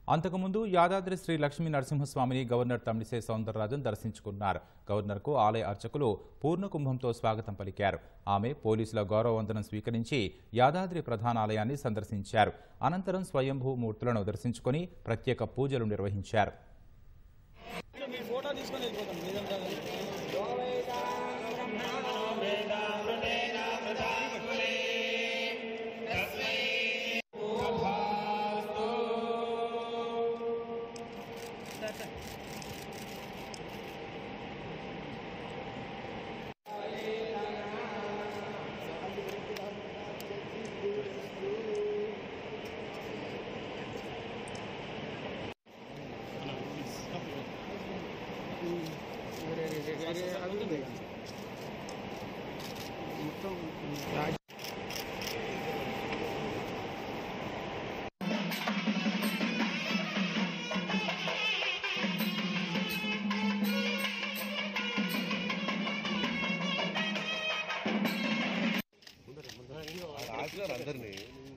అంతకుముందు యాదాద్రి శ్రీ లక్ష్మీ నరసింహస్వామిని గవర్నర్ తమిళిసై సౌందరరాజన్ దర్శించుకున్నారు గవర్నర్కు ఆలయ అర్చకులు పూర్ణకుంభంతో స్వాగతం పలికారు ఆమె పోలీసుల గౌరవ వందనం స్వీకరించి యాదాద్రి ప్రధాన ఆలయాన్ని సందర్శించారు అనంతరం స్వయంభూ మూర్తులను దర్శించుకొని ప్రత్యేక పూజలు నిర్వహించారు మీ ఫోటో తీసుకొని వెళ్ళిపోతాం మీదంతా రాజుగారు అందరినీ